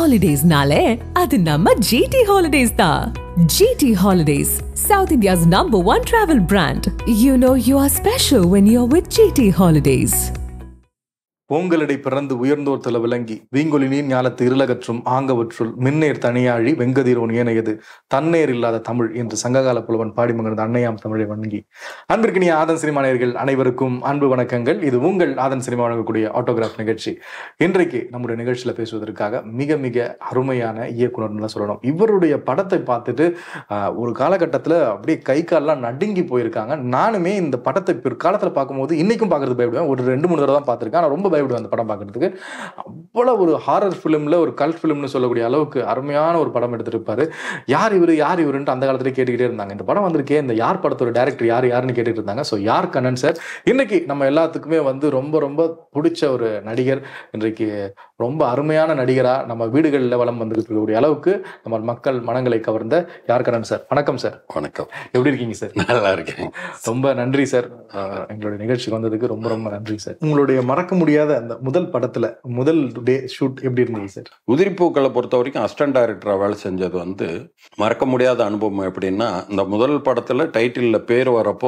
ஹாலிடேஸ்னாலே அது நம்ம ஜிடி ஹாலிடேஸ் தான் GT holidays south India's number one travel brand you know you are special when you are with GT holidays ஓங்கலடை பிறந்து உயர்ந்தோர் தல விளங்கி வீங்கொலி நீர் ஞாலத்து இருளகற்றும் ஆங்கவற்றுள் மின்னேர் தனியாழி வெங்கதிரோன் ஏனையது தன்னேர் இல்லாத தமிழ் என்று சங்ககால புலவன் பாடி மகிழ்ந்த அன்னையாம் தமிழை வணங்கி அன்பிற்கினிய ஆதன் சினிமா நேயர்கள் அனைவருக்கும் அன்பு வணக்கங்கள் இது உங்கள் ஆதன் சினிமா வழங்கக்கூடிய ஆட்டோகிராஃப் நிகழ்ச்சி இன்றைக்கு நம்முடைய நிகழ்ச்சியில பேசுவதற்காக மிக மிக அருமையான இயக்குனர்னு சொல்லணும் இவருடைய படத்தை பார்த்துட்டு ஆஹ், ஒரு காலகட்டத்தில் அப்படியே கை கால்லாம் நடுங்கி போயிருக்காங்க நானுமே இந்த படத்தை பிற்காலத்தில் பார்க்கும்போது இன்னைக்கும் பார்க்கறது பயப்படுவேன் ஒரு ரெண்டு மூணு தடவை தான் பார்த்துருக்கேன் ஆனால் ரொம்ப பயப்படுவேன் அந்த படம் பார்க்கறதுக்கு அவ்வளோ ஒரு ஹாரர் ஃபிலிமில் ஒரு கல்ட் ஃபிலிம்னு சொல்லக்கூடிய அளவுக்கு அருமையான ஒரு படம் எடுத்திருப்பாரு யார் இவர் யார் இவருன்ட்டு அந்த காலத்துல கேட்டுக்கிட்டே இருந்தாங்க இந்த படம் வந்திருக்கே இந்த யார் படத்தோட டேரக்டர் யார் யாருன்னு கேட்டுட்டு இருந்தாங்க ஸோ யார் கண்ணன் சார் இன்னைக்கு நம்ம எல்லாத்துக்குமே வந்து ரொம்ப ரொம்ப பிடிச்ச ஒரு நடிகர் இன்றைக்கு ரொம்ப அருமையான நடிகரா நம்ம வீடுகளில் வளம் வந்துட்டு இருக்கக்கூடிய அளவுக்கு நம்ம மக்கள் மனங்களை கவர்ந்த யார் கண்ணன் சார் வணக்கம் சார் வணக்கம் எப்படி இருக்கீங்க சார் நல்லா இருக்கேன் ரொம்ப நன்றி சார் அஹ் எங்களுடைய நிகழ்ச்சிக்கு வந்ததுக்கு ரொம்ப ரொம்ப நன்றி சார் உங்களுடைய மறக்க முடியாத அந்த முதல் படத்துல முதல் டே ஷூட் எப்படி இருந்தது சார் உதிரிப்பூக்களை பொறுத்த வரைக்கும் அசிஸ்டன்ட் டைரக்டராக வேலை செஞ்சது வந்து மறக்க முடியாத அனுபவம் எப்படின்னா இந்த முதல் படத்தில் டைட்டிலில் பேர் வரப்போ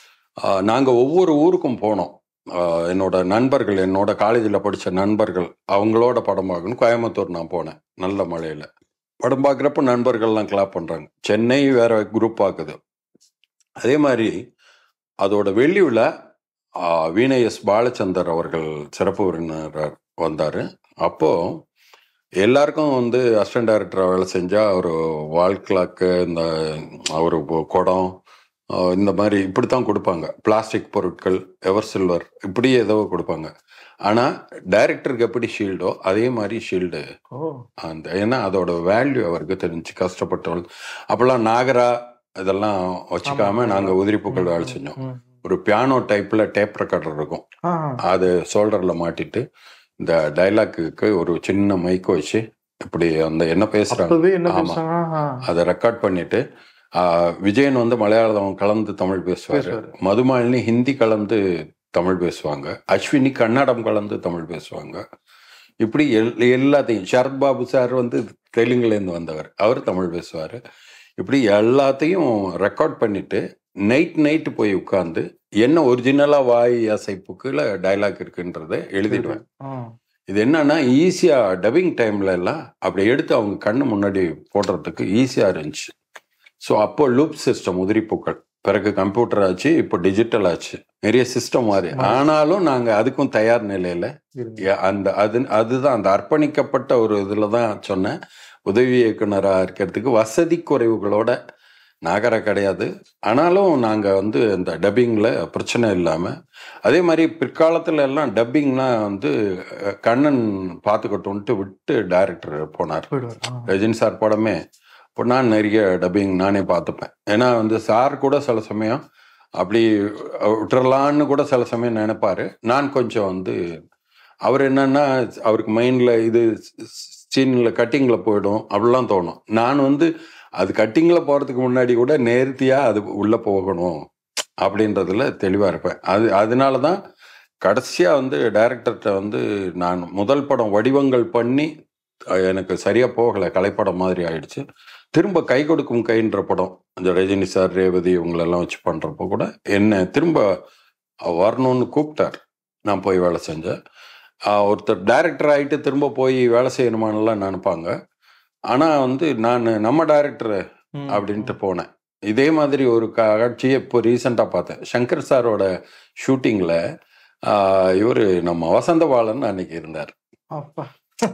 நாங்கள் ஒவ்வொரு ஊருக்கும் போனோம் ஆஹ் என்னோட நண்பர்கள் என்னோட காலேஜில் படித்த நண்பர்கள் அவங்களோட படம் பார்க்கணும் கோயம்புத்தூர் நான் போனேன் நல்ல மழையில் படம் பார்க்குறப்ப நண்பர்கள்லாம் கிளாப் பண்ணுறாங்க சென்னை வேற குரூப் பார்க்குது அதே மாதிரி அதோட வெள்ளி விழா ஆஹ் வீணை எஸ் பாலச்சந்தர் அவர்கள் சிறப்பு விருந்தினர் வந்தார் அப்போது எல்லாருக்கும் வந்து அசிஸ்டன்ட் டைரக்டராக வேலை செஞ்சால் ஒரு வால் கிளாக்கு இந்த ஒரு குடம் ஆஹ் இந்த மாதிரி இப்படி தான் கொடுப்பாங்க பிளாஸ்டிக் பொருட்கள் எவர் சில்வர் இப்படி ஏதோ கொடுப்பாங்க ஆனால் டைரக்டருக்கு எப்படி ஷீல்டோ அதே மாதிரி ஷீல்டு ஓ அந்த ஏன்னா அதோட வேல்யூ அவருக்கு தெரிஞ்சு கஷ்டப்பட்டவள் அப்போல்லாம் நாகரா இதெல்லாம் வச்சுக்காம ஆமா. நாங்கள் உதிரிப்பூக்கள் வேலை செஞ்சோம் ஒரு பியானோ டைப்பில் டேப் ரெக்கார்டர் இருக்கும் அது ஷோல்டரில் மாட்டிட்டு இந்த டைலாக்குக்கு ஒரு சின்ன மைக் வச்சு இப்படி அந்த என்ன பேசுறாங்க அப்பவே என்ன ஆமா. பேசுறாங்க அதை ரெக்கார்ட் பண்ணிட்டு ஆஹ், விஜயன் வந்து மலையாளம் கலந்து தமிழ் பேசுவார் பேசுவாரு. மதுமாலினி ஹிந்தி கலந்து தமிழ் பேசுவாங்க அஸ்வினி கன்னடம் கலந்து தமிழ் பேசுவாங்க இப்படி எல் எல்லாத்தையும் சரத் பாபு சார் வந்து தெலுங்குலேருந்து வந்தவர் அவர் தமிழ் பேசுவார் இப்படி எல்லாத்தையும் ரெக்கார்ட் பண்ணிட்டு நைட் நைட்டு போய் உட்காந்து என்ன ஒரிஜினலாக வாய் அசைப்புக்குள்ள டைலாக் இருக்குன்றதை எழுதிடுவேன் இது என்னன்னா ஈஸியாக டப்பிங் டைம்ல எல்லாம் அப்படி எடுத்து அவங்க கண்ணு முன்னாடி போடுறதுக்கு ஈஸியாக இருந்துச்சு ஸோ அப்போ லூப் சிஸ்டம் உதிரிப்பூக்கள் பிறகு கம்ப்யூட்டர் ஆச்சு இப்போ டிஜிட்டல் ஆச்சு நிறைய சிஸ்டம் மாதிரி மாறி. ஆனாலும் நாங்கள் அதுக்கும் தயார் நிலையில ய- அந்த அது அதுதான் அந்த அர்ப்பணிக்கப்பட்ட ஒரு இதில் தான் சொன்னேன் உதவி இயக்குனராக இருக்கிறதுக்கு வசதி குறைவுகளோட நகர கிடையாது ஆனாலும் நாங்கள் வந்து இந்த டப்பிங்கில் பிரச்சனை இல்லாமல் அதே மாதிரி பிற்காலத்துல எல்லாம் டப்பிங்லாம் வந்து அஹ், கண்ணன் பார்த்துக்கட்டும்ட்டு விட்டு டைரக்டர் போனார் ரஜினி சார் படமே இப்போ நான் நிறைய டப்பிங் நானே பார்த்துப்பேன் ஏன்னா வந்து சார் கூட சில சமயம் அப்படி அஹ், விட்டுறலான்னு கூட சில சமயம் நினைப்பாரு நான் கொஞ்சம் வந்து அவர் என்னன்னா அவருக்கு மைண்டில் இது சீனில் கட்டிங்கில் போயிடும் அப்படிலாம் தோணும் நான் வந்து அது கட்டிங்கில் போகிறதுக்கு முன்னாடி கூட நேர்த்தியாக அது உள்ளே போகணும் அப்படின்றதுல தெளிவாக இருப்பேன் அது அதனால தான் கடைசியாக வந்து டைரக்டர்கிட்ட வந்து நான் முதல் படம் வடிவங்கள் பண்ணி அஹ், எனக்கு சரியாக போகலை கலைப்படம் மாதிரி ஆயிடுச்சு திரும்ப கை கொடுக்கும் கைன்ற படம் இந்த ரஜினி சார் ரேவதி இவங்களெல்லாம் வச்சு பண்ணுறப்போ கூட என்ன திரும்ப வரணும்னு கூப்பிட்டார் நான் போய் வேலை செஞ்சேன் ஆஹ் ஒருத்தர் டைரக்டர் ஆகிட்டு திரும்ப போய் வேலை செய்யணுமான்னுலாம் நினைப்பாங்க ஆனால் வந்து நான் நம்ம டைரக்டர் அப்படின்ட்டு போனேன் இதே மாதிரி ஒரு காட்சியை இப்போ ரீசெண்டாக பார்த்தேன் சங்கர் சாரோட ஷூட்டிங்கில் இவர் நம்ம வசந்தபாலன் அன்னைக்கு இருந்தார் அப்பா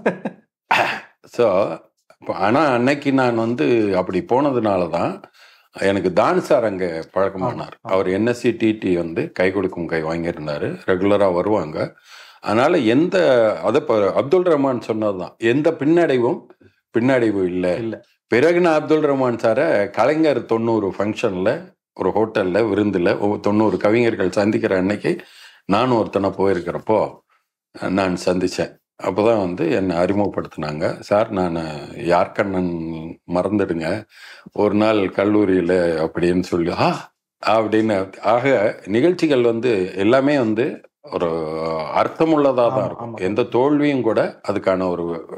ஸோ இப்போ ஆனால் அன்னைக்கு நான் வந்து அப்படி போனதுனால தான் எனக்கு தான் சார் அங்கே பழக்கமானார் ஆமா, ஆமா. அவர் என்எஸ்சி டிடி வந்து கை கொடுக்கும் கை வாங்கியிருந்தார் ரெகுலராக வருவாங்க அதனால் எந்த அதை இப்போ அப்துல் ரஹ்மான் சொன்னது தான் எந்த பின்னடைவும் பின்னடைவு இல்லை இல்ல பிறகு நான் அப்துல் ரஹ்மான் சாரை கலைஞர் தொண்ணூறு ஃபங்க்ஷனில் ஒரு ஹோட்டலில் விருந்தில் தொண்ணூறு கவிஞர்கள் சந்திக்கிற அன்னைக்கு நானும் ஒருத்தனை போயிருக்கிறப்போ நான் சந்தித்தேன் அப்போ தான் வந்து என்னை அறிமுகப்படுத்தினாங்க சார் நான் யார்கண்ணன் மறந்துடுங்க ஒரு நாள் கல்லூரியில் அப்படின்னு சொல்லி ஆ அப்படின்னு ஆக நிகழ்ச்சிகள் வந்து எல்லாமே வந்து ஒரு அர்த்தமுள்ளதாக தான் ஆமா, இருக்கும் ஆமா. எந்த தோல்வியும் கூட அதுக்கான ஒரு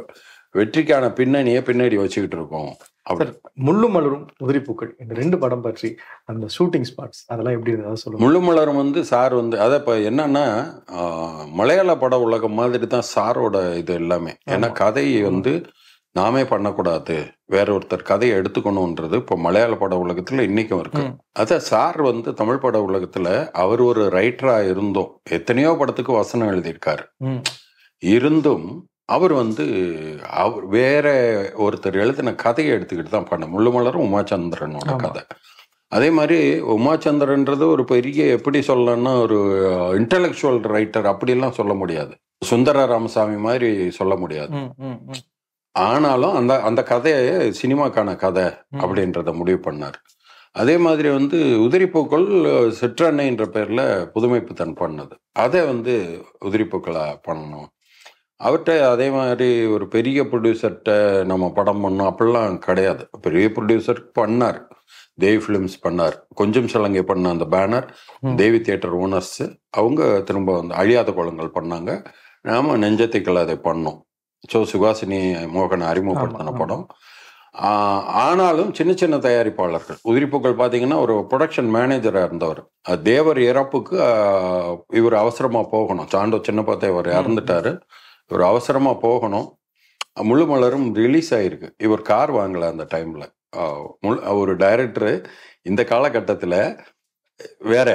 வெற்றிக்கான பின்னணியை பின்னாடி வச்சுக்கிட்டு இருக்கோம் அப்படி சார் முள்ளும் மலரும் உதிரிப்பூக்கள் இந்த ரெண்டு படம் பற்றி அந்த ஷூட்டிங் ஸ்பாட்ஸ் அதெல்லாம் எப்படி இருந்ததா சொல்லுங்க முள்ளு மலரும் வந்து சார் வந்து அதை இப்போ என்னன்னா ஆஹ், மலையாள பட உலகம் மாதிரி தான் சாரோட இது எல்லாமே ஏன்னா ஆமா. கதையை வந்து நாமே பண்ணக்கூடாது வேற ஒருத்தர் கதையை எடுத்துக்கணுன்றது இப்போ மலையாள பட உலகத்துல இன்னைக்கும் இருக்கு ம். அதான் சார் வந்து தமிழ் பட உலகத்துல அவர் ஒரு ரைட்டரா இருந்தோம் எத்தனையோ படத்துக்கு வசனம் எழுதியிருக்காரு ம். இருந்தும் அவர் வந்து அவர் வேற ஒருத்தர் எழுதின கதையை எடுத்துக்கிட்டு தான் பண்ண முள்ளுமலரும் உமாச்சந்திரனோட ஆமா. கதை அதே மாதிரி உமாச்சந்திரன்றது ஒரு பெரிய எப்படி சொல்லலாம்னா ஒரு இன்டலெக்சுவல் ரைட்டர் அப்படிலாம் சொல்ல முடியாது சுந்தர ராமசாமி மாதிரி சொல்ல முடியாது ம், ம், ம். ஆனாலும் அந்த அந்த கதையை சினிமாக்கான கதை ம். அப்படின்றத முடிவு பண்ணார் அதே மாதிரி வந்து உதிரிப்பூக்கள் சிற்றன்னைன்ற பேர்ல புதுமைப்புத்தன் பண்ணது அதை வந்து உதிரிப்பூக்களா பண்ணணும் அவர்கிட்ட அதே மாதிரி ஒரு பெரிய ப்ரொடியூசர்கிட்ட நம்ம படம் பண்ணோம் அப்படிலாம் கிடையாது பெரிய ப்ரொடியூசர் பண்ணார் தேவி ஃபிலிம்ஸ் பண்ணார் கொஞ்சம் சலங்கை பண்ண அந்த பேனர் ம். தேவி தியேட்டர் ஓனர்ஸ் அவங்க திரும்ப வந்து அழியாத குளங்கள் பண்ணாங்க நாம நெஞ்சத்தைக்கள் அதை பண்ணோம் ஸோ சுகாசினி மோகன் அறிமுகப்படுத்தின ஆமா, ஆமா. படம் ஆஹ் ஆனாலும் சின்ன சின்ன தயாரிப்பாளர்கள் உதிரிப்பூக்கள் பார்த்தீங்கன்னா ஒரு ப்ரொடக்ஷன் மேனேஜராக இருந்தவர் அஹ் தேவர் இறப்புக்கு ஆஹ் இவர் அவசரமாக போகணும் சாண்டோ சின்னப்பா தேவர் இறந்துட்டாரு இவர் அவசரமாக போகணும் முழு மலரும் ரிலீஸ் ஆயிருக்கு இவர் கார் வாங்கல அந்த டைம்ல முழு ஒரு டைரக்டர் இந்த காலகட்டத்தில் வேற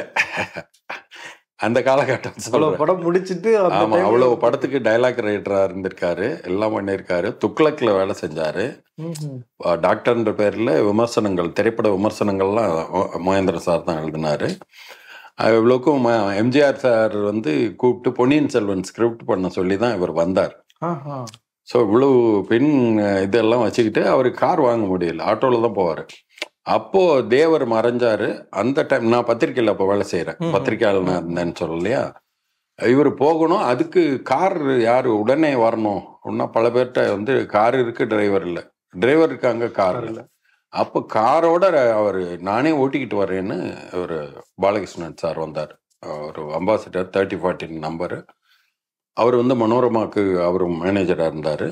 அந்த காலகட்டம் அவ்வளவு சொல்றேன் படம் முடிச்சிட்டு அந்த ஆமா time ல- அவ்வளவு படத்துக்கு டைலாக் ரைட்டரா இருந்திருக்காரு எல்லாம் பண்ணியிருக்காரு துக்ளக்ல வேலை செஞ்சாரு ம், ம். அஹ் டாக்டர்ன்ற பேர்ல விமர்சனங்கள் திரைப்பட விமர்சனங்கள்லாம் ம- மகேந்திர சார் தான் எழுதினாரு அஹ் இவ்வளவுக்கும் ம- எம்ஜிஆர் சார் வந்து கூப்பிட்டு பொன்னியின் செல்வன் ஸ்கிரிப்ட் பண்ண சொல்லி தான் இவர் வந்தார் ஆஹா. ஸோ இவ்வளவு பெண் அஹ், இதெல்லாம் வச்சுக்கிட்டு அவர் கார் வாங்க முடியல ஆட்டோவில் தான் போவார் அப்போ தேவர் மறைஞ்சாரு அந்த டைம் நான் பத்திரிக்கையில் அப்போ வேலை செய்கிறேன் ம். பத்திரிக்கையாளர் நான் இருந்தேன்னு சொல்லலையா இவர் போகணும் அதுக்கு கார் யார் உடனே வரணும் ஒன்றா பல பேர்கிட்ட வந்து கார் இருக்கு டிரைவர் இல்லை டிரைவர் இருக்காங்க கார் இல்லை அப்போ காரோட அவர் நானே ஓட்டிக்கிட்டு வரேன்னு ஒரு பாலகிருஷ்ணன் சார் வந்தார் ஒரு அம்பாசிடர் தேர்ட்டி ஃபார்ட்டின் நம்பரு அவர் வந்து மனோரமாக்கு அவர் மேனேஜராக இருந்தார்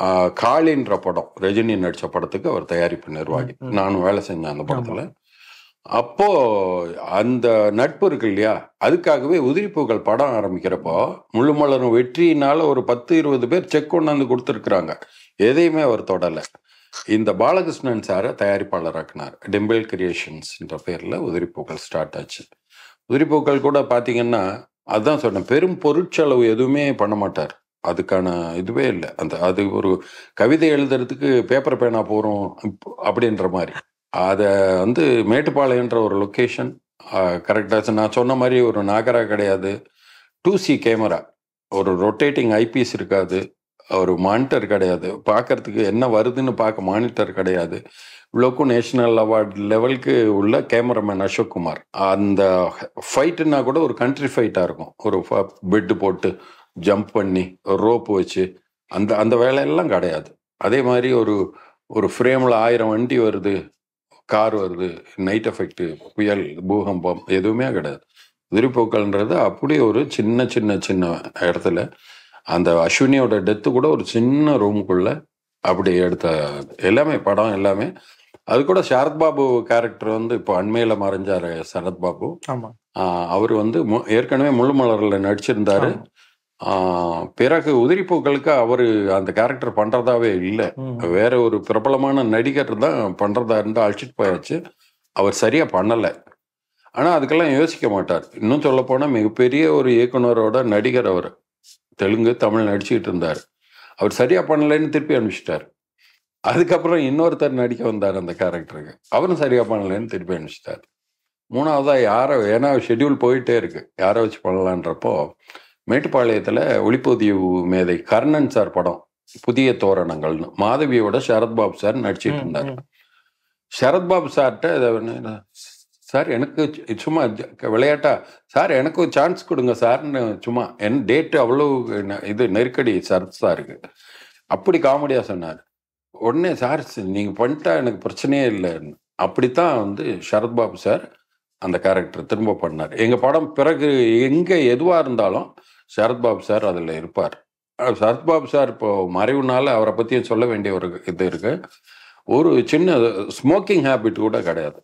காளின்ற படம் ரஜினி நடித்த படத்துக்கு அவர் தயாரிப்பு நிர்வாகி ம், ம். நானும் வேலை செஞ்சேன் அந்த படத்தில் அப்போ அந்த நட்பு இருக்கு இல்லையா அதுக்காகவே உதிரிப்பூக்கள் படம் ஆரம்பிக்கிறப்போ முள்ளுமலரும் வெற்றியினால ஒரு பத்து இருபது பேர் செக் கொண்டாந்து கொடுத்துருக்குறாங்க எதையுமே அவர் தொடலை இந்த பாலகிருஷ்ணன் சாரை தயாரிப்பாளராக்குனார் டிம்பிள் கிரியேஷன்ஸ்ன்ற பேரில் உதிரிப்பூக்கள் ஸ்டார்ட் ஆச்சு உதிரிப்பூக்கள் கூட பார்த்தீங்கன்னா அதான் சொன்னேன் பெரும் பொருட்செலவு எதுவுமே பண்ண மாட்டார் அதுக்கான இதுவே இல்லை அந்த அது ஒரு கவிதை எழுதுறதுக்கு பேப்பர் பேனா போகிறோம் அப்படின்ற மாதிரி அதை வந்து மேட்டுப்பாளையன்ற ஒரு லொக்கேஷன் கரெக்டாக நான் சொன்ன மாதிரி ஒரு நாகரா கிடையாது டூ சி கேமரா ஒரு ரொட்டேட்டிங் ஐபிஎஸ் இருக்காது ஒரு மானிட்டர் கிடையாது பார்க்கறதுக்கு என்ன வருதுன்னு பார்க்க மானிட்டர் கிடையாது இவ்வளோக்கும் நேஷனல் அவார்டு லெவலுக்கு உள்ள கேமராமேன் அசோக் குமார் அந்த ஃபைட்டுன்னா கூட ஒரு கண்ட்ரி ஃபைட்டாக இருக்கும் ஒரு பெட்டு போட்டு ஜம்ப் பண்ணி ரோப்பு வச்சு அந்த அந்த வேலையெல்லாம் கிடையாது அதே மாதிரி ஒரு ஒரு ஃப்ரேமில் ஆயிரம் வண்டி வருது கார் வருது நைட் எஃபெக்ட் புயல் பூகம்பம் எதுவுமே கிடையாது உதிரிப்போக்கல்ன்றது அப்படி ஒரு சின்ன சின்ன சின்ன இடத்துல அந்த அஸ்வினியோட டெத்து கூட ஒரு சின்ன ரூமுக்குள்ள அப்படி எடுத்த எல்லாமே படம் எல்லாமே அது கூட சரத் பாபு கேரக்டர் வந்து இப்போ அண்மையில் மறைஞ்சார் சரத் பாபு ஆமா அவர் வந்து மு- ஏற்கனவே முள்ளுமலரில் நடிச்சிருந்தாரு ஆமா. ஆஹ் பிறகு உதிரிப்பூக்களுக்கு அவர் அந்த கேரக்டர் பண்றதாவே இல்லை ம். வேற ஒரு பிரபலமான நடிகர் தான் பண்றதா இருந்தா அழைச்சிட்டு போயாச்சு அவர் சரியா பண்ணல ஆனா அதுக்கெல்லாம் யோசிக்க மாட்டார் இன்னும் சொல்ல போனா மிகப்பெரிய ஒரு இயக்குனரோட நடிகர் அவர் தெலுங்கு தமிழ் நடிச்சுக்கிட்டு இருந்தார் அவர் சரியா பண்ணலைன்னு திருப்பி அனுப்பிச்சிட்டார் அதுக்கப்புறம் இன்னொருத்தர் நடிக்க வந்தார் அந்த கேரக்டருக்கு அவரும் சரியா பண்ணலைன்னு திருப்பி அனுப்பிச்சிட்டார் மூணாவதா யாரை ஏன்னா ஷெட்யூல் போயிட்டே இருக்கு யாரை வச்சு பண்ணலான்றப்போ மேட்டுப்பாளையத்தில் ஒளிப்பதிவு மேதை கர்ணன் சார் படம் புதிய தோரணங்கள்னு மாதவியோட சரத்பாபு சார் நடிச்சிட்டு இருந்தார் ம், சரத்பாபு சார்கிட்ட இதை வந்து, சார் எனக்கு சு- சும்மா ஜ- விளையாட்டா சார் எனக்கு ஒரு சான்ஸ் கொடுங்க சார்னு சும்மா என் டேட்டு அவ்வளோ ந- இது நெருக்கடி சரத் சாருக்கு அப்படி காமெடியாக சொன்னார் உடனே சார் நீங்கள் பண்ணிட்டா எனக்கு பிரச்சனையே இல்லைன்னு அப்படித்தான் வந்து சரத்பாபு சார் அந்த கேரக்டர் திரும்ப பண்ணார் எங்கள் படம் பிறகு எங்கே எதுவாக இருந்தாலும் சரத்பாபு சார் அதில் இருப்பார் அஹ் சரத்பாபு சார் இப்போ மறைவுனால அவரை பற்றியும் சொல்ல வேண்டிய ஒரு இது இருக்கு ஒரு சின்ன ஸ்மோக்கிங் ஹேபிட் கூட கிடையாது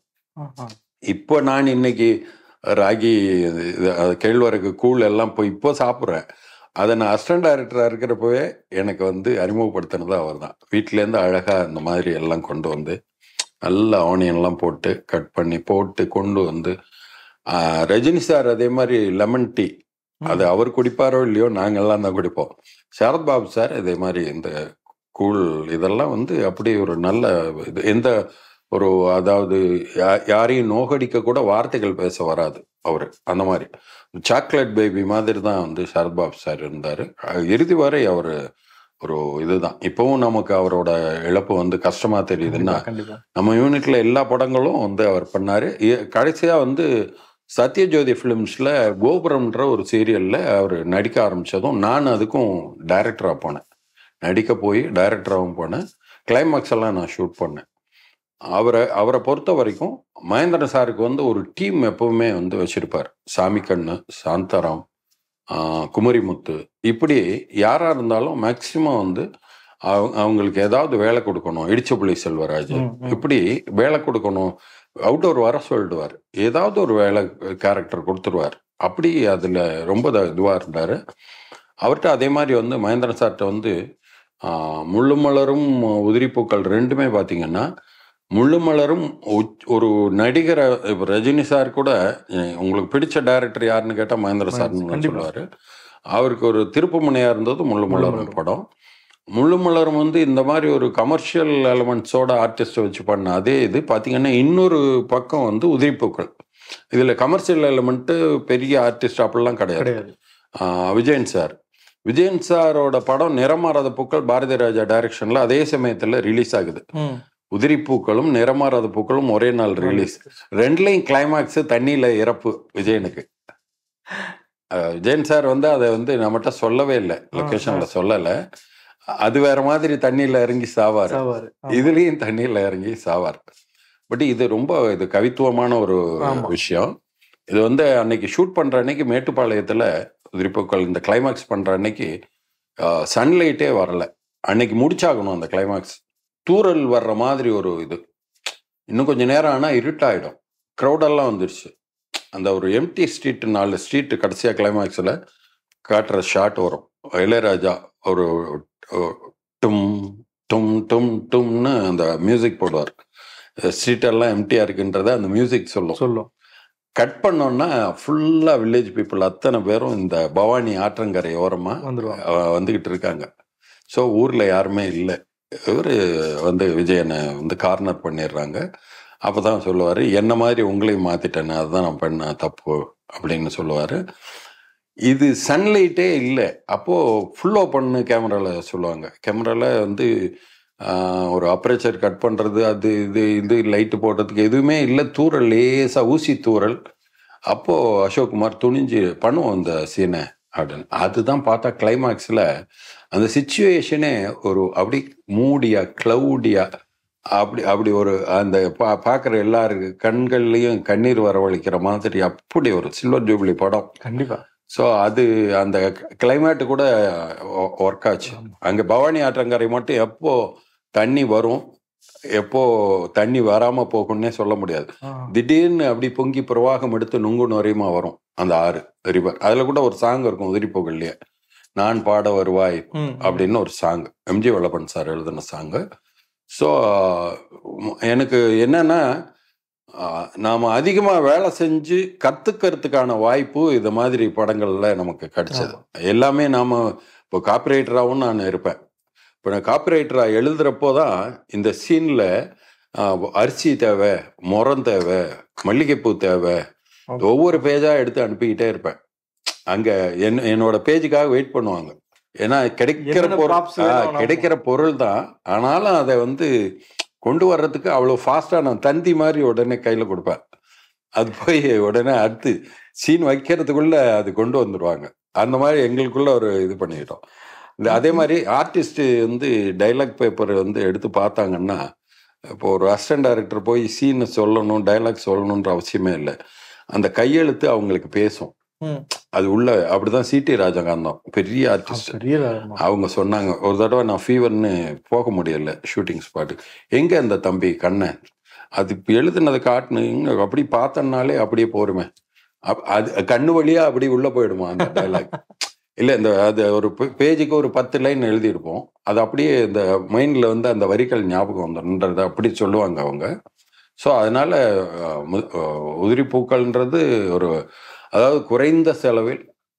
இப்போ நான் இன்னைக்கு ராகி இது, அது கேழ்வரகு கூழ் எல்லாம் போய் இப்போ சாப்பிட்றேன் அதை நான் அசிஸ்டன்ட் டைரக்டராக இருக்கிறப்பவே எனக்கு வந்து அறிமுகப்படுத்தினது அவர் தான் வீட்டிலேருந்து அழகாக இந்த மாதிரி எல்லாம் கொண்டு வந்து நல்ல ஆனியன்லாம் போட்டு கட் பண்ணி போட்டு கொண்டு வந்து ஆஹ், ரஜினி சார் அதே மாதிரி லெமன் டீ அது அவர் குடிப்பாரோ இல்லையோ நாங்கெல்லாம் தான் குடிப்போம் சரத்பாபு சார் இதே மாதிரி இந்த கூழ் இதெல்லாம் வந்து அப்படி ஒரு நல்ல இது எந்த ஒரு அதாவது யா- யாரையும் நோகடிக்க கூட வார்த்தைகள் பேச வராது அவர் அந்த மாதிரி சாக்லேட் பேபி மாதிரி தான் வந்து சரத்பாபு சார் இருந்தார் இறுதி வரை அவர் ஒரு இதுதான் இப்போவும் நமக்கு அவரோட இழப்பு வந்து கஷ்டமா தெரியுதுன்னா கண்டிப்பா நம்ம யூனிட்ல எல்லா படங்களும் வந்து அவர் பண்ணாரு இ- கடைசியா வந்து சத்யஜோதி ஃபிலிம்ஸ்ல கோபுரம்ன்ற ஒரு சீரியல்ல அவர் நடிக்க ஆரம்பிச்சதும் நான் அதுக்கும் டைரக்டரா போனேன் நடிக்க போய் டைரக்டராகவும் போனேன் கிளைமாக்ஸ் எல்லாம் நான் ஷூட் பண்ணேன் அவரை அவரை பொறுத்த வரைக்கும் மகேந்திரன் சாருக்கு வந்து ஒரு டீம் எப்பவுமே வந்து வச்சிருப்பார் சாமிக்கண்ணு சாந்தாராம் ஆஹ் குமரிமுத்து இப்படி யாரா இருந்தாலும் மேக்சிமம் வந்து அவங்க அவங்களுக்கு ஏதாவது வேலை கொடுக்கணும் இடிச்சப்புள்ளி செல்வராஜ் ம், ம். இப்படி வேலை கொடுக்கணும் அவுட்டோர் வர சொல்லிடுவார் ஏதாவது ஒரு வேலை கேரக்டர் கொடுத்துருவார் அப்படி அதில் ரொம்ப இதுவாக இருந்தார் அவர்கிட்ட அதே மாதிரி வந்து மகேந்திரன் சார்கிட்ட வந்து ஆஹ், முள்ளு மலரும் உதிரிப்பூக்கள் ரெண்டுமே பார்த்தீங்கன்னா முள்ளு மலரும் உச்- ஒரு நடிகரை இப்போ ரஜினி சார் கூட அஹ், உங்களுக்கு பிடிச்ச டைரக்டர் யாருன்னு கேட்டால் மகேந்திர சார்னு கண்டிப்பா. சொல்லுவார் அவருக்கு ஒரு திருப்பு முனையாக இருந்தது முள்ளு முள்ளு மலரும் மலரும். படம் முள்ளு மலரும் வந்து இந்த மாதிரி ஒரு கமர்ஷியல் எலமெண்ட்ஸோட ஆர்டிஸ்ட்டை வச்சு பண்ண அதே இது பார்த்தீங்கன்னா இன்னொரு பக்கம் வந்து உதிரிப்பூக்கள் இதில் கமர்ஷியல் எலமெண்ட்டு பெரிய ஆர்டிஸ்ட் அப்படிலாம் கிடையாது கிடையாது ஆஹ் விஜயன் சார் விஜயன் சாரோட படம் நிறமாறாத பூக்கள் பாரதி ராஜா டைரக்ஷன்ல அதே சமயத்துல ரிலீஸ் ஆகுது ம். உதிரி பூக்களும் நிறமாறாத பூக்களும் ஒரே நாள் ரிலீஸ் ரெண்டுலையும் கிளைமாக்ஸ் தண்ணியில இறப்பு விஜயனுக்கு ஆஹ் விஜயன் சார் வந்து அதை வந்து நம்மகிட்ட சொல்லவே இல்லை லொகேஷன்ல சொல்லல அது வேற மாதிரி தண்ணியில இறங்கி சாவாரு சாவாரு. ஆமா. இதுலயும் தண்ணியில இறங்கி சாவார் பட் இது ரொம்ப இது கவித்துவமான ஒரு ஆமா. விஷயம் இது வந்து அன்னைக்கு ஷூட் பண்ற அன்னைக்கு மேட்டுப்பாளையத்துல உதிரிப்பூக்கள் இந்த கிளைமாக்ஸ் பண்ற அன்னைக்கு சன்லைட்டே வரல அன்னைக்கு முடிச்சாகணும் அந்த கிளைமாக்ஸ் தூறல் வர்ற மாதிரி ஒரு இது இன்னும் கொஞ்ச நேரம் ஆனா இருட்டாயிடும் க்ரௌடெல்லாம் வந்துருச்சு அந்த ஒரு எம்டி ஸ்ட்ரீட் நாலு ஸ்ட்ரீட் கடைசியா கிளைமாக்ஸ்ல காட்டுற ஷாட் வரும் இளையராஜா ஒரு அஹ், டும் டும் டும் டும்னு அந்த மியூசிக் போடுவார் ஸ்ட்ரீட் எல்லாம் எம்டியா இருக்குன்றத அந்த மியூசிக் சொல்லும் சொல்லும் கட் பண்ணோம்னா ஃபுல்லா வில்லேஜ் பீப்புள் அத்தனை பேரும் இந்த பவானி ஆற்றங்கரை ஓரமா வந்துருவாங்க அஹ், வந்துகிட்டு இருக்காங்க ஸோ ஊர்ல யாருமே இல்லை இவர் வந்து விஜயனை வந்து கார்னர் பண்ணிடுறாங்க அப்பதான் சொல்லுவாரு என்ன மாதிரி உங்களையும் மாத்திட்டேன்னு அதுதான் நான் பண்ண தப்பு அப்படின்னு சொல்லுவாரு இது சன்லைட்டே இல்லை அப்போ ஃபுல்லோ பண்ணு கேமரால சொல்லுவாங்க கேமரால வந்து ஆஹ், ஒரு அப்ரேச்சர் கட் பண்றது அது இது இது லைட்டு போடுறதுக்கு எதுவுமே இல்லை தூரல் லேசா ஊசி தூரல் அப்போ அசோக்குமார் துணிஞ்சு பண்ணுவோம் இந்த சீனை அப்படின்னு அதுதான் பார்த்தா கிளைமாக்ஸ்ல அந்த சுச்சுவேஷனே ஒரு அப்படி மூடியா கிளவுடியா அப்படி அப்படி ஒரு அந்த பா பார்க்குற எல்லாருக்கு கண்கள்லையும் கண்ணீர் வரவழைக்கிற மாதிரி அப்படி ஒரு சில்வர் ஜூப்ளி படம் கண்டிப்பா ஸோ அது அந்த கிளைமேட்டு கூட ஒர்க் ஆச்சு அங்கே பவானி ஆற்றங்கரை மட்டும் எப்போ தண்ணி வரும் எப்போ தண்ணி வராம போகும்னே சொல்ல முடியாது ஆ. திடீர்னு அப்படி பொங்கி பிரவாகம் எடுத்து நுங்கு நுரையுமா வரும் அந்த ஆறு ரிவர் அதுல கூட ஒரு சாங் இருக்கும் உதிரி புகழ்லயே நான் பாட வருவாய் ம். அப்படின்னு ஒரு சாங் எம்ஜி வல்லபன் சார் எழுதின சாங்கு ஸோ எனக்கு என்னன்னா ஆஹ், நாம அதிகமா வேலை செஞ்சு கத்துக்கிறதுக்கான வாய்ப்பு இது மாதிரி படங்கள்ல நமக்கு கிடைச்சது எல்லாமே நாம இப்போ காப்பிரைட்டராகவும் நான் இருப்பேன் இப்போ நான் காப்பிரைட்டராக எழுதுறப்போ தான் இந்த சீன்ல அரிசி தேவை முரம் தேவை மல்லிகைப்பூ தேவை Okay. ஒவ்வொரு பேஜா எடுத்து அனுப்பிக்கிட்டே இருப்பேன் அங்க என் என்னோட பேஜுக்காக வெயிட் பண்ணுவாங்க ஏன்னா கிடைக்கிற என்னென்ன பொருள் props வேணும் ஆ, நம்ம- கிடைக்கிற பொருள் தான் ஆனாலும் அதை வந்து கொண்டு வர்றதுக்கு அவ்வளோ ஃபாஸ்டா நான் தந்தி மாதிரி உடனே கையில கொடுப்பேன் அது போய் உடனே அடுத்து சீன் வைக்கிறதுக்குள்ள அது கொண்டு வந்துடுவாங்க அந்த மாதிரி எங்களுக்குள்ள ஒரு இது பண்ணிக்கிட்டோம் இந்த அதே மாதிரி ஆர்டிஸ்ட் வந்து டைலாக் பேப்பர் வந்து எடுத்து பார்த்தாங்கன்னா இப்போ ஒரு அசிஸ்டன்ட் டைரக்டர் போய் சீனை சொல்லணும் டைலாக் சொல்லணுன்ற அவசியமே இல்லை அந்த கையெழுத்து அவங்களுக்கு பேசும் ம். அது உள்ள அப்படிதான் சிடி ராஜகாந்தம் பெரிய ஆர்டிஸ்ட் பெரிய ஆமா. அவங்க சொன்னாங்க ஒரு தடவை நான் ஃபீவர்னு போக முடியல ஷூட்டிங் ஸ்பாட்டு எங்க அந்த தம்பி கண்ணன் அது இப்ப எழுதுனதை காட்டுனு அப்படி பார்த்தனாலே அப்படியே போருமே அப்- அது கண்ணு வழியா அப்படி உள்ள போயிடுமா அந்த டைலாக் இல்ல இந்த அது ஒரு பேஜுக்கு ஒரு பத்து லைன் எழுதியிருப்போம் அது அப்படியே இந்த மைண்ட்ல வந்து அந்த வரிகள் ஞாபகம் வந்துடுன்றத அப்படி சொல்லுவாங்க அவங்க ஸோ அதனால அஹ், மு- அஹ், உதிரி பூக்கள்ன்றது ஒரு அதாவது குறைந்த செலவில்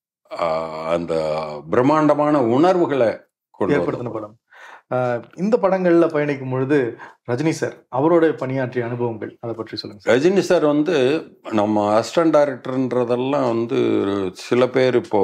அஹ், அந்த பிரம்மாண்டமான உணர்வுகளை கொண்டு ஏற்படுத்தின வரும். படம் ஆஹ் இந்த படங்கள்ல பயணிக்கும் பொழுது ரஜினி சார் அவரோட பணியாற்றிய அனுபவங்கள் அதை பற்றி சொல்லுங்க சார் ரஜினி சார் வந்து நம்ம அசிஸ்டன்ட் டைரக்டர்ன்றதெல்லாம் வந்து சில பேர் இப்போ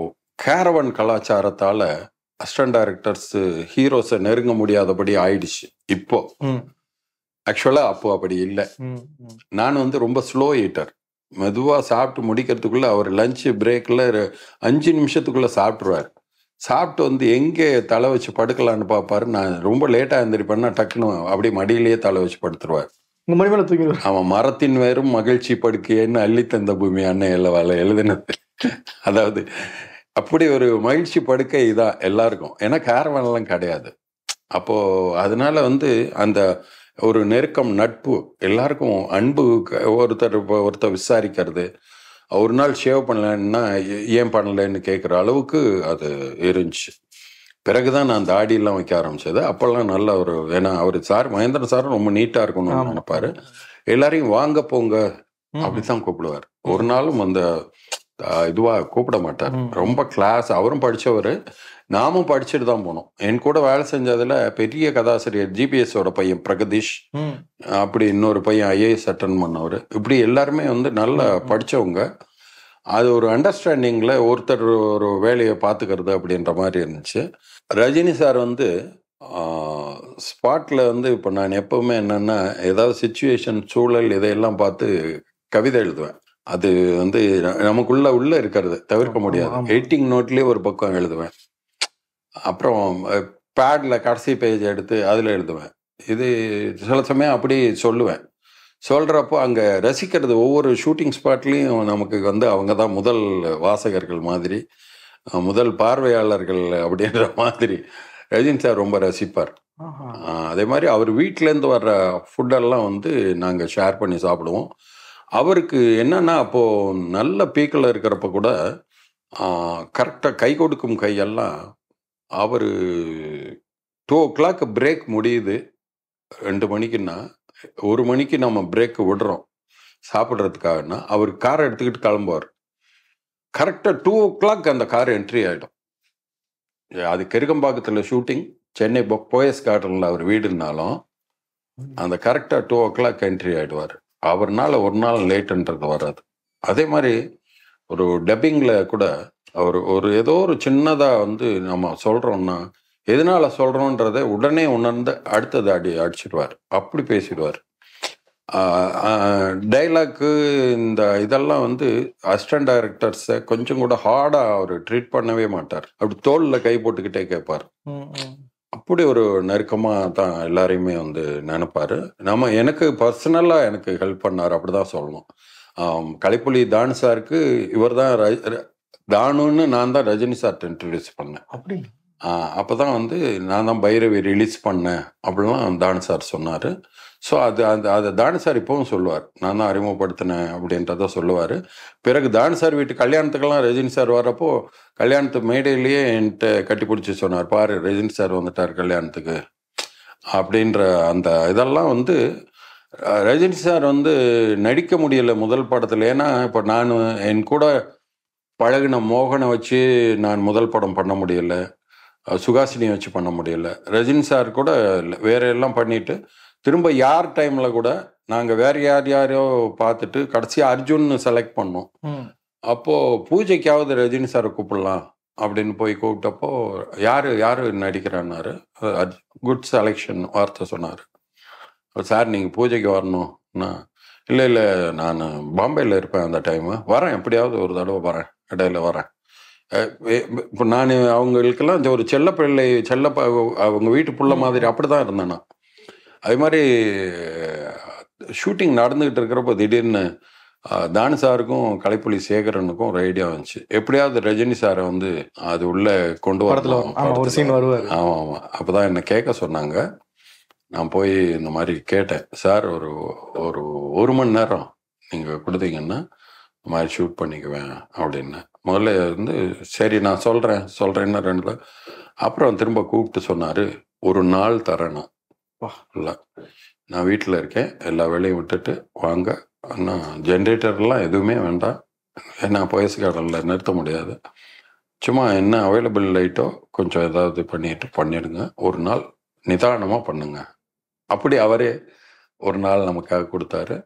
கேரவன் கலாச்சாரத்தால அசிஸ்டன்ட் டைரக்டர்ஸ் ஹீரோஸை நெருங்க முடியாதபடி ஆயிடுச்சு இப்போ ம், ஆக்சுவலா அப்போ அப்படி இல்லை ம், ம். நான் வந்து ரொம்ப ஸ்லோ ஈட்டர் மெதுவா சாப்பிட்டு முடிக்கிறதுக்குள்ள அவர் லஞ்ச் பிரேக்ல அஞ்சு நிமிஷத்துக்குள்ள சாப்பிட்ருவார் சாப்பிட்டு வந்து எங்கே தலை வச்சு படுக்கலான்னு பார்ப்பாரு நான் ரொம்ப லேட்டா எழுந்திரிப்பேன்னா டக்குன்னு அப்படியே மடியிலேயே தலை வச்சு படுத்துருவார் உங்க மணி மேல தூங்கி அவன் மரத்தின் வேறும் மகிழ்ச்சி படுக்கையன்னு அள்ளித்தந்த பூமி அண்ணன் எல்லாம் எழுதினது அதாவது அப்படி ஒரு மகிழ்ச்சி படுக்கை இதான் எல்லாருக்கும் ஏன்னா caravan எல்லாம் கிடையாது அப்போ அதனால வந்து அந்த ஒரு நெருக்கம் நட்பு எல்லாருக்கும் அன்பு க- ஒருத்தர் இப்ப ஒருத்தர் விசாரிக்கிறது ஒரு நாள் ஷேவ் பண்ணலன்னா ஏ- ஏன் பண்ணலைன்னு கேட்குற அளவுக்கு அது இருந்துச்சு பிறகுதான் நான் தாடியெல்லாம் வைக்க ஆரம்பிச்சது அப்பெல்லாம் நல்ல ஒரு ஏன்னா அவர் சார் மகேந்திரன் சார் ரொம்ப நீட்டா இருக்கணும்னு ஆமா. நினைப்பாரு எல்லாரையும் வாங்க போங்க ம். அப்படித்தான் கூப்பிடுவார் ஒரு நாளும் அந்த அஹ், இதுவா கூப்பிட மாட்டார் ம். ரொம்ப கிளாஸ் அவரும் படிச்சவர் நாமும் படிச்சுட்டு தான் போனோம் என் கூட வேலை செஞ்சதுல பெரிய கதாசிரியர் ஜிபிஎஸோட பையன் பிரகதீஷ் ம், அப்படி இன்னொரு பையன் ஐஏஎஸ் அட்டன் பண்ணவர் இப்படி எல்லாருமே வந்து நல்லா படிச்சவங்க அது ஒரு அண்டர்ஸ்டாண்டிங்ல ஒருத்தர் ஒரு வேலையை பார்த்துக்கிறது அப்படின்ற மாதிரி இருந்துச்சு ரஜினி சார் வந்து ஸ்பாட்ல வந்து இப்போ நான் எப்பவுமே என்னன்னா ஏதாவது சுச்சுவேஷன் சூழல் இதையெல்லாம் பார்த்து கவிதை எழுதுவேன் அது வந்து ந- நமக்குள்ள உள்ள இருக்கிறது தவிர்க்க ஆமா, முடியாது ஆமா. எயிட்டிங் நோட்லயே ஒரு பக்கம் எழுதுவேன் அப்புறம் பேட்ல கடைசி பேஜ் எடுத்து அதில் எழுதுவேன் இது சில சமயம் அப்படி சொல்லுவேன் சொல்றப்போ அங்க ரசிக்கிறது ஒவ்வொரு ஷூட்டிங் ஸ்பாட்லயும் நமக்கு வந்து அவங்க தான் முதல் வாசகர்கள் மாதிரி அஹ் முதல் பார்வையாளர்கள் அப்படின்ற மாதிரி ரஜினி சார் ரொம்ப ரசிப்பார் ஆஹா. ஆஹ் அதே மாதிரி அவர் வீட்டிலேருந்து வர்ற ஃபுட்டெல்லாம் வந்து நாங்கள் ஷேர் பண்ணி சாப்பிடுவோம் அவருக்கு என்னன்னா அப்போ நல்ல பீக்கில் இருக்கிறப்ப கூட கரெக்டாக கை கொடுக்கும் கையெல்லாம் அவர் டூ ஓ கிளாக் பிரேக் முடியுது ரெண்டு மணிக்குன்னா ஒரு மணிக்கு நம்ம பிரேக் விடுறோம் சாப்பிட்றதுக்காகனா அவர் காரை எடுத்துக்கிட்டு கிளம்புவார் கரெக்டாக டூ ஓ கிளாக் அந்த கார் என்ட்ரி ஆகிடும் அது கெருகம்பாக்கத்தில் ஷூட்டிங் சென்னை பொ- போயஸ் கார்டனில் அவர் வீடுனாலும் அந்த கரெக்டாக டூ ஓ கிளாக் என்ட்ரி ஆகிடுவார் அவர்னால ஒரு நாள் லேட்டுன்றது வராது அதே மாதிரி ஒரு டப்பிங்கில் கூட அவர் ஒரு ஏதோ ஒரு சின்னதாக வந்து நம்ம சொல்கிறோம்னா எதனால சொல்கிறோன்றதை உடனே உணர்ந்து அடுத்தது அடி அடிச்சிடுவார் அப்படி பேசிடுவார் டைலாக்கு இந்த இதெல்லாம் வந்து அசிஸ்டன்ட் டைரக்டர்ஸை கொஞ்சம் கூட ஹார்டாக அவர் ட்ரீட் பண்ணவே மாட்டார் அப்படி தோளில் கை போட்டுக்கிட்டே கேட்பார் ம், ம். அப்படி ஒரு நெருக்கமாக தான் எல்லாரையுமே வந்து நினைப்பாரு நம்ம எனக்கு பர்சனலாக எனக்கு ஹெல்ப் பண்ணார் அப்படிதான் சொல்லணும் ஆம், கலைப்புலி தானு சாருக்கு இவர் தான் தானுன்னு நான் தான் ரஜினி சார்ட்ட இன்ட்ரடியூஸ் பண்ணேன் அப்படி அப்போ தான் வந்து நான் தான் பைரவி ரிலீஸ் பண்ணேன் அப்படிலாம் தானு சார் சொன்னார் ஸோ அது அந்த அதை தானு சார் இப்போவும் சொல்லுவார் நான் தான் அறிமுகப்படுத்தினேன் அப்படின்றத சொல்லுவார் பிறகு தானு சார் வீட்டு கல்யாணத்துக்கெல்லாம் ரஜினி சார் வரப்போ கல்யாணத்து மேடையிலேயே என்கிட்ட கட்டி பிடிச்சி சொன்னார் பாரு ரஜினி சார் வந்துட்டார் கல்யாணத்துக்கு அப்படின்ற அந்த இதெல்லாம் வந்து அஹ், ரஜினி சார் வந்து நடிக்க முடியல முதல் படத்தில் ஏன்னா இப்போ நான் என் கூட பழகின மோகனை வச்சு நான் முதல் படம் பண்ண முடியல அஹ், சுகாசினியை வச்சு பண்ண முடியல ரஜினி சார் கூட இல்ல, வேற எல்லாம் பண்ணிட்டு திரும்ப யார் டைம்ல கூட நாங்கள் வேற யார் யாரையோ பார்த்துட்டு கடைசி அர்ஜுன் செலக்ட் பண்ணோம் ம், அப்போ பூஜைக்காவது ரஜினி சாரை கூப்பிடலாம் அப்படின்னு போய் கூப்பிட்டப்போ யாரு யாரு நடிக்கிறான்னாரு குட் செலெக்ஷன் வார்த்தை சொன்னார் சார் நீங்க பூஜைக்கு வரணும்னா இல்லை இல்லை நான் பாம்பேல இருப்பேன் அந்த டைம் வரேன் எப்படியாவது ஒரு தடவை வரேன் இடையில வரேன் இப்போ நான் அவங்களுக்கெல்லாம் இந்த ஒரு செல்ல பிள்ளை செல்ல ப- அவங்க வீட்டு புள்ள மாதிரி அப்படிதான் இருந்தேன் நான் அதே மாதிரி ஷூட்டிங் நடந்துகிட்டு இருக்கிறப்போ திடீர்னு ஆஹ் தானு சாருக்கும் கலைப்புலி சேகரனுக்கும் ஒரு ஐடியா வந்துச்சு எப்படியாவது ரஜினி சாரை வந்து அது உள்ள கொண்டு படத்துல வரணும் வரும். ஆமா ஒரு சீன் வருவாரு ஆமாம் ஆமாம் அப்போ தான் என்னை கேட்க சொன்னாங்க நான் போய் இந்த மாதிரி கேட்டேன் சார் ஒரு ஒரு ஒரு மணி நேரம் நீங்கள் கொடுத்தீங்கன்னா இந்த மாதிரி ஷூட் பண்ணிக்குவேன் அப்படின்னு முதல்ல வந்து சரி நான் சொல்கிறேன் சொல்கிறேன்னு ரெண்டு நாள். அப்புறம் திரும்ப கூப்பிட்டு சொன்னார் ஒரு நாள் தரேன் வா. இல்லை நான் வீட்டில் இருக்கேன் எல்லா வேலையும் விட்டுட்டு வாங்க ஆனால் ஜென்ரேட்டர்லாம் எதுவுமே வேண்டாம் ஏன்னா வயசு காலில் நிறுத்த முடியாது சும்மா என்ன அவைலபிள் லைட்டோ கொஞ்சம் ஏதாவது பண்ணிட்டு பண்ணிடுங்க ஒரு நாள் நிதானமாக பண்ணுங்க அப்படி அவரே ஒரு நாள் நமக்காக கொடுத்தாரு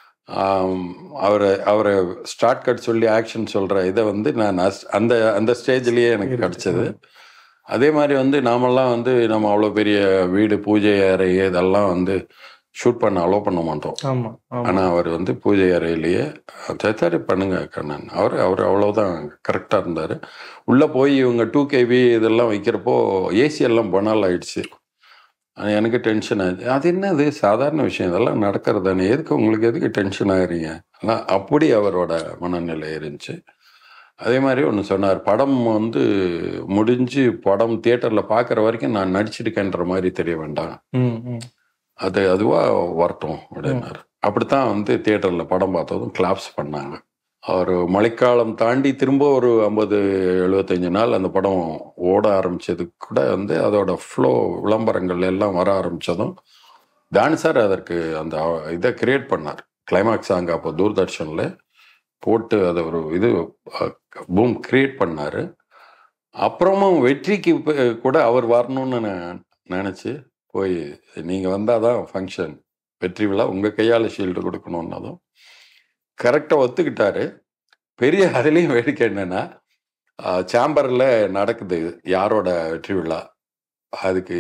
ஆம், அவரை அவரை ஸ்டார்ட் கட் சொல்லி ஆக்ஷன் சொல்கிற இதை வந்து நான் அஸ்- அந்த அந்த ஸ்டேஜ்லேயே எனக்கு இருக்கு. கிடச்சிது அதே மாதிரி வந்து நாமெல்லாம் வந்து நம்ம அவ்வளோ பெரிய வீடு பூஜை அறை இதெல்லாம் வந்து ஷூட் பண்ண அலோவ் பண்ண மாட்டோம் ஆமா ஆமா ஆனால் அவர் வந்து பூஜை அறையிலேயே சரி பண்ணுங்க கண்ணன் அவர் அவர் அவ்வளோதான் கரெக்டாக இருந்தார் உள்ளே போய் இவங்க டூ கேவி இதெல்லாம் வைக்கிறப்போ ஏசி எல்லாம் பொனால் ஆயிடுச்சு ஆனா எனக்கு டென்ஷன் ஆச்சு அது என்னது சாதாரண விஷயம் இதெல்லாம் நடக்கிறது தானே எதுக்கு உங்களுக்கு எதுக்கு டென்ஷன் ஆகுறீங்க ஆனால் அப்படி அவரோட மனநிலை இருந்துச்சு அதே மாதிரி ஒன்று சொன்னார் படம் வந்து முடிஞ்சு படம் தியேட்டரில் பார்க்குற வரைக்கும் நான் நடிச்சிருக்கேன்ற மாதிரி தெரிய வேண்டாம் ம், ம். அது அதுவாக வரட்டும் அப்படின்னாரு அப்படித்தான் வந்து தியேட்டரில் படம் பார்த்ததும் கிளாப்ஸ் பண்ணாங்க அவர் மழைக்காலம் தாண்டி திரும்ப ஒரு ஐம்பது எழுபத்தஞ்சு நாள் அந்த படம் ஓட ஆரம்பிச்சது கூட வந்து அதோட ஃப்ளோ விளம்பரங்கள் எல்லாம் வர ஆரம்பிச்சதும் தானி சார் அதற்கு அந்த இதை கிரியேட் பண்ணார் கிளைமாக்ஸ் சாங் அப்போ தூர்தர்ஷனில் போட்டு அதை ஒரு இது பூம் கிரியேட் பண்ணார் அப்புறமும் வெற்றிக்கு ப- கூட அவர் வரணும்னு நான் நினச்சி போய் நீங்கள் வந்தால் தான் ஃபங்க்ஷன் வெற்றி விழா உங்கள் கையால் ஷீல்டு கொடுக்கணுன்னதும் கரெக்டாக ஒத்துக்கிட்டாரு பெரிய அதுலேயும் வேடிக்கை என்னன்னா சேம்பரில் நடக்குது யாரோட வெற்றி விழா அதுக்கு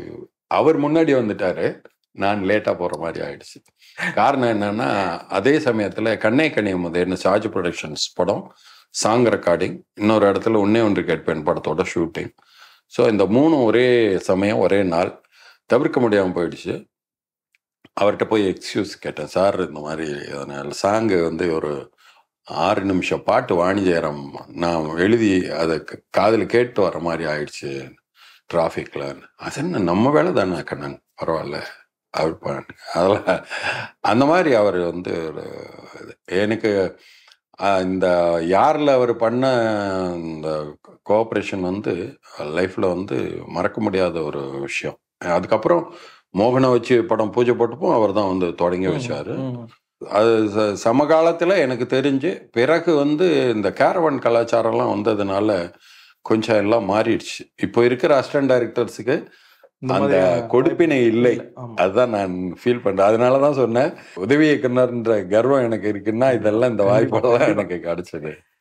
அவர் முன்னாடி வந்துட்டாரு நான் லேட்டாக போகிற மாதிரி ஆயிடுச்சு காரணம் என்னன்னா அதே சமயத்தில் கண்ணே கனியமுதேன்னு சார்ஜ் ப்ரொடக்ஷன்ஸ் படம் சாங் ரெக்கார்டிங் இன்னொரு இடத்துல ஒன்னே ஒன்று கேட்பேன் படத்தோட ஷூட்டிங் ஸோ இந்த மூணும் ஒரே சமயம் ஒரே நாள் தவிர்க்க முடியாமல் போயிடுச்சு அவர்கிட்ட போய் எக்ஸ்கியூஸ் கேட்டேன் சார் இந்த மாதிரி அதனால் சாங்கு வந்து ஒரு ஆறு நிமிஷம் பாட்டு வாணி ஜெயராம் நான் எழுதி அதை காதில் கேட்டு வர மாதிரி ஆயிடுச்சு டிராஃபிக்கில் அது என்ன நம்ம வேலை தானே கண்ணன் பரவாயில்ல அவர் பண்ண அதெல்லாம் அந்த மாதிரி அவர் வந்து ஒரு இது. எனக்கு ஆஹ், இந்த யாரில் அவர் பண்ண இந்த கோஆப்ரேஷன் வந்து லைஃப்பில் வந்து மறக்க முடியாத ஒரு விஷயம் அதுக்கப்புறம் மோகனை வச்சு படம் பூஜை போட்டப்போ அவர் தான் வந்து தொடங்கி வச்சாரு ம். அது ச- சமகாலத்தில் எனக்கு தெரிஞ்சு பிறகு வந்து இந்த கேரவன் கலாச்சாரம்லாம் வந்ததுனால கொஞ்சம் எல்லாம் மாறிடுச்சு இப்போ இருக்கிற அசிஸ்டன்ட் டைரக்டர்ஸுக்கு இந்த அந்த மாதிரியான கொடுப்பினை இல்லை ஆமா. அதுதான் நான் ஃபீல் பண்றேன் அதனால தான் சொன்னேன் உதவி இயக்குனர்ன்ற கர்வம் எனக்கு இருக்குன்னா இதெல்லாம் இந்த வாய்ப்பெல்லாம் எனக்கு கிடைச்சது